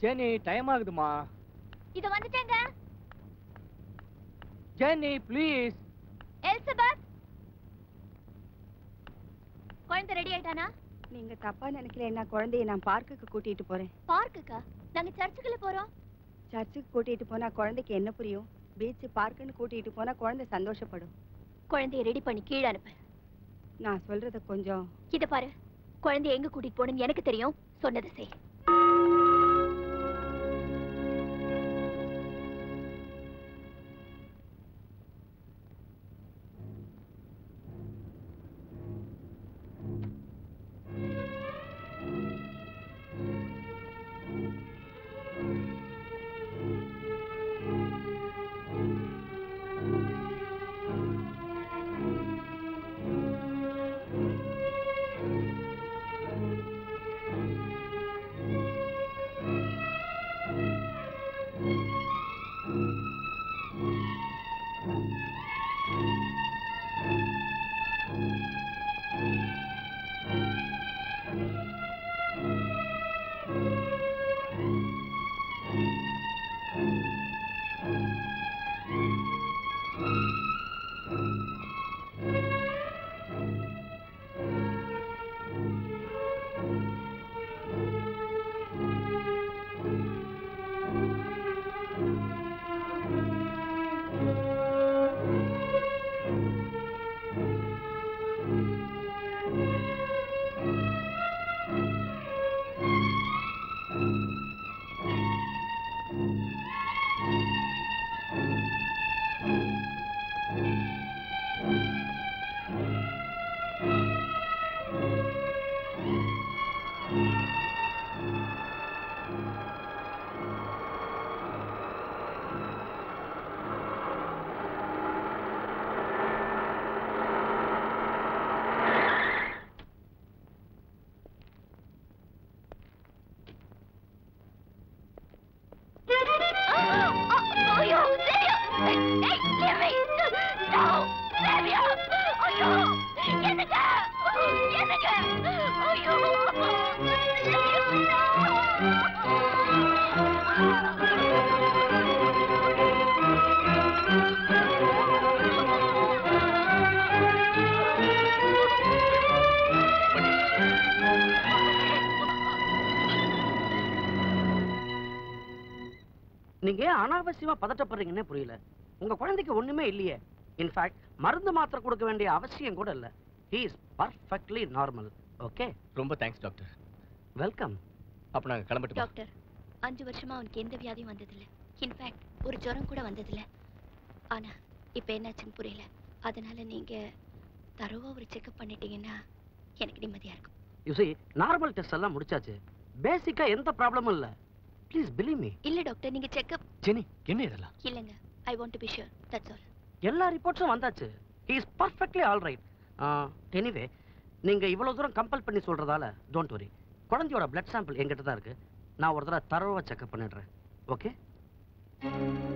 Jenny time ஆகுதுமா இது வந்துட்டேங்க ஜெனி ப்ளீஸ் எலிசபெத் குழந்தை ரெடி ஆயிட்டானா நீங்க தப்பா நினைக்கல குழந்தைய நான் பார்க்குக்கு கூட்டிட்டு போறேன் பார்க்குக்கா நாங்க சர்ச்சுக்குள்ள போறோம் சர்ச்சுக்கு கூட்டிட்டு போனா குழந்தைக்கு என்ன புரியும் பீச் பார்க்குன்னு கூட்டிட்டு போனா குழந்தை சந்தோஷப்படும் குழந்தைய ரெடி பண்ணி கீழே அனுப்பு நான் சொல்றத கொஞ்சம் இத பாரு குழந்தைய எங்க கூட்டிட்டு போகணும்னு எனக்கு தெரியும் சொன்னதை செய் ஐயோ சரியா ஏய் லிவி நோ சரியா ஐயோ என்னங்க என்னங்க ஐயோ நீங்க ஏன் அனாவசியமா பதட்டப்படுறீங்கன்னே புரியல உங்க குழந்தைக்கு ஒண்ணுமே இல்லையே இன்ஃபேக்ட் மருந்து மாத்திரை கொடுக்க வேண்டிய அவசியம் கூட இல்ல he is perfectly normal okay ரொம்ப தேங்க்ஸ் டாக்டர் வெல்கம் அப்ப நாங்க கிளம்பட்டுமா டாக்டர் அஞ்சு வருஷமா அவனுக்கு எந்த வியாதியும் வந்ததில்ல இன்ஃபேக்ட் ஒரு ஜுரம் கூட வந்ததில்ல ஆனா இப்ப என்னாச்சுன்னு புரியல அதனால நீங்க தரவா ஒரு செக்அப் பண்ணிட்டீங்கன்னா எனக்கு நிம்மதியா இருக்கும் யூ see நார்மல் டெஸ்ட் எல்லாம் முடிச்சாச்சு பேசிக்கா எந்த ப்ராப்ளமும் இல்ல ப்ளீஸ் பிலீவ் மீ இல்ல டாக்டர் நீங்க செக்அப் ஜெனி என்ன இதெல்லாம் இல்லங்க I want to be sure that's all எல்லா ரிப்போர்ட்ஸும் வந்தாச்சு he is perfectly all right anyway நீங்க இவ்வளவு தூரம் கம்பல் பண்ணி சொல்றதால டோன்ட் வரி குழந்தையோட பிளட் சாம்பிள் என்கிட்ட தான் இருக்கு நான் ஒரு தடவை தரவா செக்அப் பண்ணிடுறேன் ஓகே